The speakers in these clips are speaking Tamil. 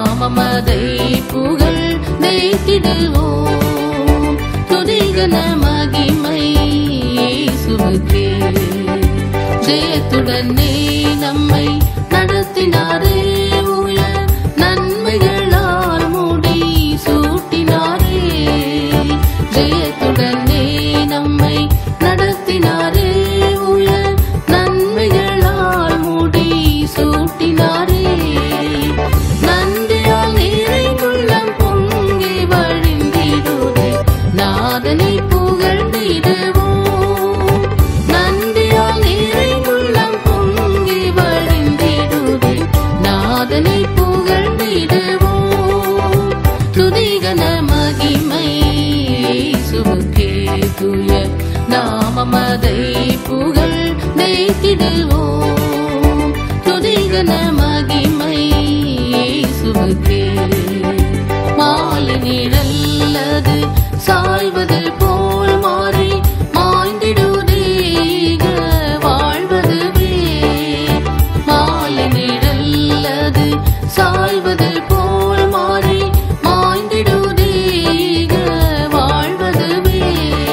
நாமமதை புகழ் தேத்திடுவோம் துதிகன மகிமை இயேசுவுக்கே ஜெயத்துடனே நம்மை நடத்தினாரே உயர் நன்மைகளால் முடி சூட்டினாரே ஜெயத்துடனே நம்மை நடத்தினாரே உயர் நன்மைகளால் முடி சூட்டினாரே நன்றியால் நிறைந்துள்ளம் பொங்கி வழிந்திடுதே நாதனை புகழ்ந்திடுவோம் நன்றியால் நிறைந்துள்ளம் பொங்கி வழிந்திடுதே நாதனை புகழ்ந்திடுவோம் துதிகன மகிமை இயேசுவுக்கே துய நாமமதை புகழ் தேத்திடுவோம் துதிகன மகிமை இயேசுவுக்கே மாலை நிழல்லது சாய்வது போல் மாறி மாய்ந்திடுதீக வாழ்வதுவே மாலை நிழல்லது சாய்வது போல் மாறி மாய்ந்திடுதீக வாழ்வதுவே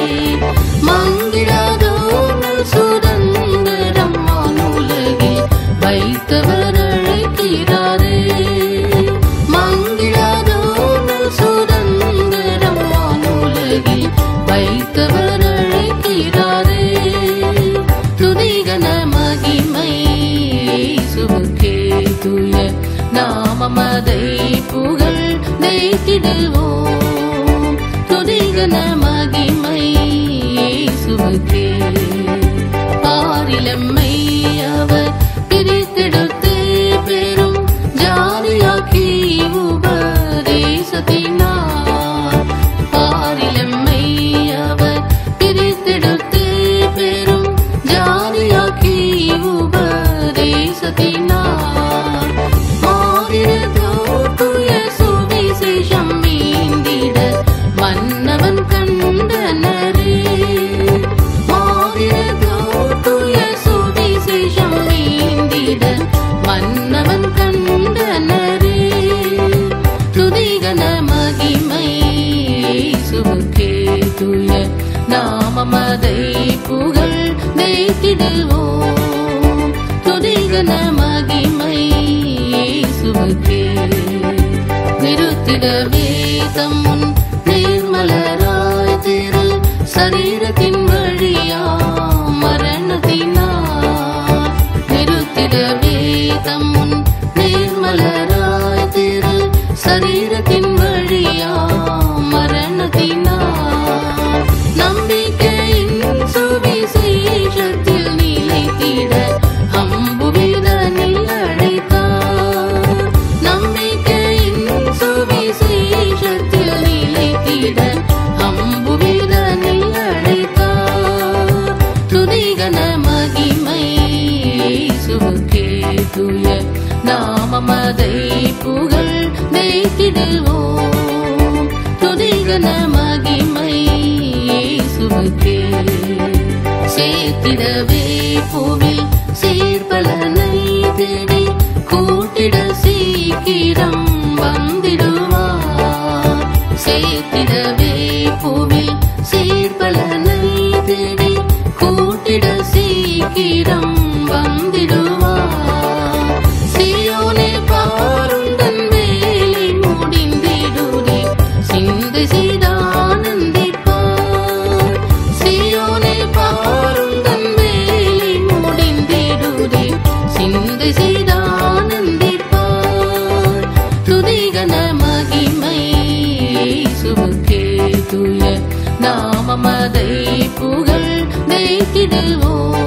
மங்கிடாதோங்கள் சுதந்திரம் மானுலகில் வைத்தவர் அழைக்கிறாரே மங்கிடாதோங்கள் சுதந்திரம் மானுலகில் வைத்தவர் அழைக்கிறாரே துதிகன மகிமை இயேசுவுக்கே துய நாமமதை புகழ் தேத்திடுவோம் துதிகன மகிமை இயேசுவுக்கே பாரிலம்மை அவர் பிரித்தெடுத்து பெரும் ஜாதியாக்கி உபதேசத்தினார் பாரிலம்மை அவர் பிரித்தெடுத்து பெரும் ஜாதியாக்கி உபதேசத்தினார் மாறினதோட்டுய சுவிசேஷம் மீந்திட மன்னவன் கண்டனரே மாறினதோட்டுய சுவிசேஷம் மீந்திட மன்னவன் கண்டனரே துதிகன மகிமை இயேசுவுக்கே துய நாமமதை புகழ் தேத்திடுவோம் துதிகன மகிமை இயேசுவுக்கே நிறுத்திடவே தம்முன் நிர்மலராய் திரு சரீரத்தின் வழியா மரணத்தினார் நிறுத்திடவே தம்முன் நிர்மலராய் திரு சரீரத்தின் வழியா மரணத்தினார் நம்பிக்கையின் சுவிசேஷத்தில் நிலைத்திட அம்புவிதனில் அழைத்தார் நம்பிக்கையின் சுவிசேஷத்தில் நிலைத்திட அம்புவிதனில் அழைத்தார் துதிகன மகிமை இயேசுவுக்கே துய நாமமதை புகழ் தேத்திடுவோம் துதிகன மகிமை இயேசுவுக்கே சேர்த்திடவே பூவில் சீர்பலனை தேடி கூட்டிட சீக்கிரம் வந்திடுவார் சேர்த்திடவே பூவில் சீர்பலனை தேடி கூட்டிட சீக்கிரம் வந்திடுவார் சியோனே பாருந்தன் வேலை முடிந்திடுதே சிந்தை செய்தானந்திப்பார் சியோனே பாருந்தன் வேலை முடிந்திடுதே சிந்தை செய்தானந்திப்பார் துதிகன மகிமை இயேசுவுக்கே துய நாமமதை புகழ் தேத்திடுவோம்